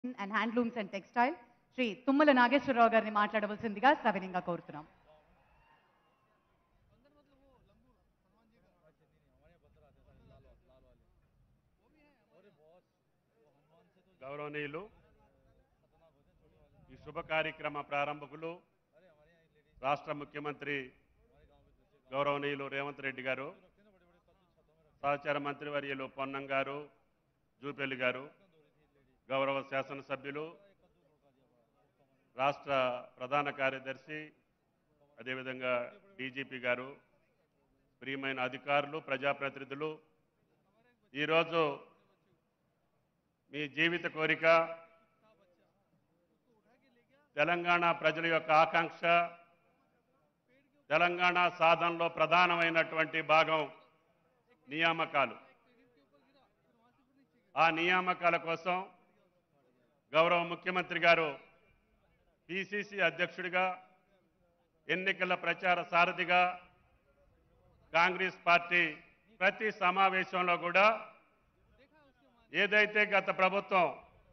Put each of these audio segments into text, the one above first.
and handlooms and textile Shri Tummala Nageswararao గారిని మాట్లాడవలసిందిగా సవినీయంగా కోరుతున్నాం గౌరవనీయులు ఈ శుభ కార్యక్రమ ప్రారంభకులు రాష్ట్ర ముఖ్యమంత్రి గౌరవనీయులు రేవంత్ రెడ్డి గారు సహచార మంత్రివర్యులు పొన్నం గారు జూపల్లి గారు గౌరవ శాసనసభ్యులు రాష్ట్ర ప్రధాన కార్యదర్శి అదేవిధంగా డీజీపీ గారు ప్రియమైన అధికారులు ప్రజాప్రతినిధులు ఈరోజు మీ జీవిత కోరిక తెలంగాణ ప్రజల యొక్క ఆకాంక్ష తెలంగాణ సాధనలో ప్రధానమైనటువంటి భాగం నియామకాలు ఆ నియామకాల కోసం గౌరవ ముఖ్యమంత్రి గారు పిసిసి అధ్యక్షుడిగా ఎన్నికల ప్రచార సారథిగా కాంగ్రెస్ పార్టీ ప్రతి సమావేశంలో కూడా ఏదైతే గత ప్రభుత్వం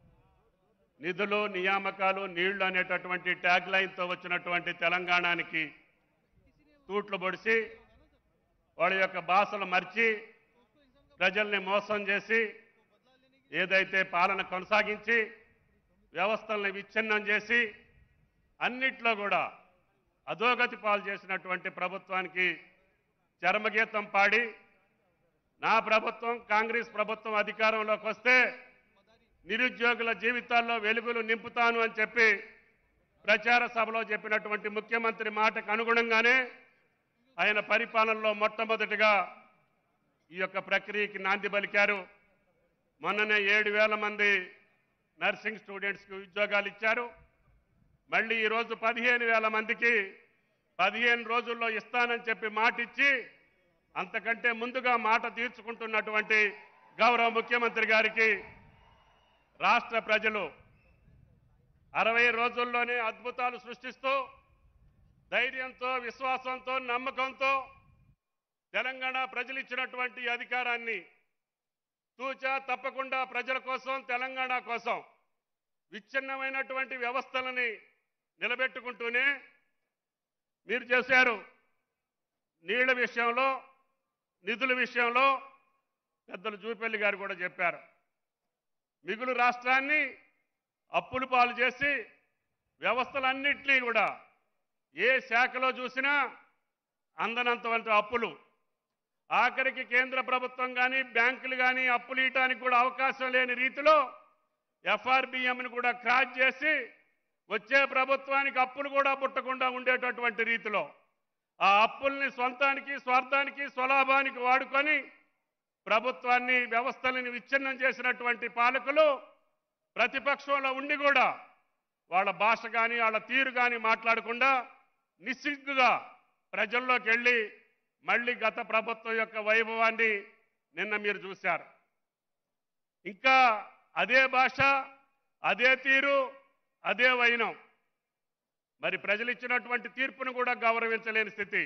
నిధులు నియామకాలు నీళ్లు అనేటటువంటి ట్యాగ్ లైన్తో వచ్చినటువంటి తెలంగాణకి తూట్లు పొడిచి వాళ్ళ యొక్క భాషలు మర్చి ప్రజల్ని మోసం చేసి ఏదైతే పాలన కొనసాగించి వ్యవస్థల్ని విచ్ఛిన్నం చేసి అన్నిట్లో కూడా అధోగతి పాలు చేసినటువంటి ప్రభుత్వానికి చరమగీతం పాడి నా ప్రభుత్వం కాంగ్రెస్ ప్రభుత్వం అధికారంలోకి వస్తే నిరుద్యోగుల జీవితాల్లో వెలుగులు నింపుతాను అని చెప్పి ప్రచార సభలో చెప్పినటువంటి ముఖ్యమంత్రి మాటకు అనుగుణంగానే ఆయన పరిపాలనలో మొట్టమొదటిగా ఈ యొక్క ప్రక్రియకి నాంది పలికారు మొన్ననే ఏడు వేల మంది నర్సింగ్ స్టూడెంట్స్కి ఉద్యోగాలు ఇచ్చారు మళ్ళీ ఈరోజు పదిహేను వేల మందికి పదిహేను రోజుల్లో ఇస్తానని చెప్పి మాట ఇచ్చి అంతకంటే ముందుగా మాట తీర్చుకుంటున్నటువంటి గౌరవ ముఖ్యమంత్రి గారికి రాష్ట్ర ప్రజలు అరవై రోజుల్లోనే అద్భుతాలు సృష్టిస్తూ ధైర్యంతో విశ్వాసంతో నమ్మకంతో తెలంగాణ ప్రజలు ఇచ్చినటువంటి ఈ అధికారాన్ని తూచా తప్పకుండా ప్రజల కోసం తెలంగాణ కోసం విచ్ఛిన్నమైనటువంటి వ్యవస్థలని నిలబెట్టుకుంటూనే మీరు చేశారు నీళ్ల విషయంలో నిధుల విషయంలో పెద్దలు జూపల్లి గారు కూడా చెప్పారు మిగులు రాష్ట్రాన్ని అప్పులు పాలు చేసి వ్యవస్థలన్నింటినీ కూడా ఏ శాఖలో చూసినా అందనంత వంటి అప్పులు ఆఖరికి కేంద్ర ప్రభుత్వం కానీ బ్యాంకులు కానీ అప్పులు ఇవ్వడానికి కూడా అవకాశం లేని రీతిలో ఎఫ్ఆర్బిఎంని కూడా క్రాచ్ చేసి వచ్చే ప్రభుత్వానికి అప్పులు కూడా పుట్టకుండా ఉండేటటువంటి రీతిలో ఆ అప్పుల్ని సొంతానికి స్వార్థానికి స్వలాభానికి వాడుకొని ప్రభుత్వాన్ని వ్యవస్థలని విచ్ఛిన్నం చేసినటువంటి పాలకులు ప్రతిపక్షంలో ఉండి కూడా వాళ్ళ భాష కానీ వాళ్ళ తీరు కానీ మాట్లాడకుండా నిస్సిగ్గుగా ప్రజల్లోకి వెళ్ళి మళ్ళీ గత ప్రభుత్వం యొక్క వైభవాన్ని నిన్న మీరు చూశారు ఇంకా అదే భాష అదే తీరు అదే వైనం మరి ప్రజలు ఇచ్చినటువంటి తీర్పును కూడా గౌరవించలేని స్థితి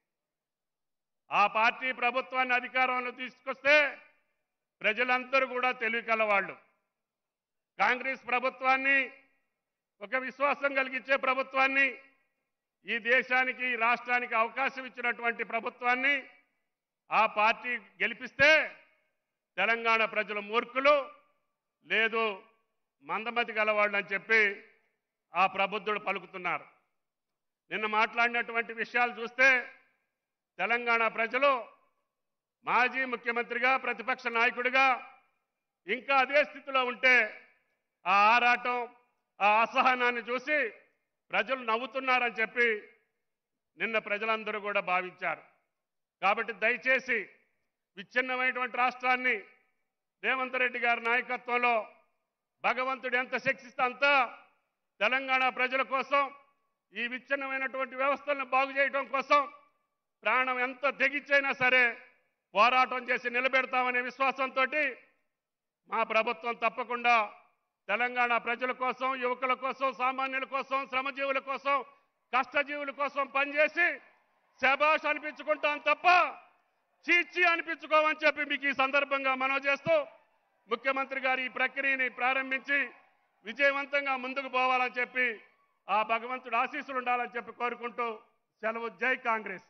ఆ పార్టీ ప్రభుత్వాన్ని అధికారంలో తీసుకొస్తే ప్రజలందరూ కూడా తెలివి కలవాళ్ళు కాంగ్రెస్ ప్రభుత్వాన్ని ఒక విశ్వాసం కలిగించే ప్రభుత్వాన్ని ఈ దేశానికి ఈ రాష్ట్రానికి అవకాశం ఇచ్చినటువంటి ప్రభుత్వాన్ని ఆ పార్టీ గెలిపిస్తే తెలంగాణ ప్రజల మూర్ఖులు లేదు మందమతి గలవాళ్ళు అని చెప్పి ఆ ప్రబుద్ధుడు పలుకుతున్నారు నిన్న మాట్లాడినటువంటి విషయాలు చూస్తే తెలంగాణ ప్రజలు మాజీ ముఖ్యమంత్రిగా ప్రతిపక్ష నాయకుడిగా ఇంకా అదే స్థితిలో ఉంటే ఆ ఆరాటం ఆ అసహనాన్ని చూసి ప్రజలు నవ్వుతున్నారని చెప్పి నిన్న ప్రజలందరూ కూడా భావించారు కాబట్టి దయచేసి విచ్ఛిన్నమైనటువంటి రాష్ట్రాన్ని రేవంత్ రెడ్డి గారి నాయకత్వంలో భగవంతుడు ఎంత శిక్షిస్తే అంత తెలంగాణ ప్రజల కోసం ఈ విచ్ఛిన్నమైనటువంటి వ్యవస్థలను బాగు చేయడం కోసం ప్రాణం ఎంత తెగిచ్చైనా సరే పోరాటం చేసి నిలబెడతామనే విశ్వాసంతో మా ప్రభుత్వం తప్పకుండా తెలంగాణ ప్రజల కోసం యువకుల కోసం సామాన్యుల కోసం శ్రమజీవుల కోసం కష్టజీవుల కోసం పనిచేసి శబాష్ అనిపించుకుంటాం తప్ప చీచి అనిపించుకోమని చెప్పి మీకు ఈ సందర్భంగా మనవి చేస్తూ ముఖ్యమంత్రి గారు ఈ ప్రక్రియని ప్రారంభించి విజయవంతంగా ముందుకు పోవాలని చెప్పి ఆ భగవంతుడు ఆశీస్సులు ఉండాలని చెప్పి కోరుకుంటూ సెలవు జై Congress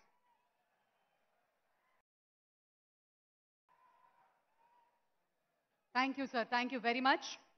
thank you sir thank you very much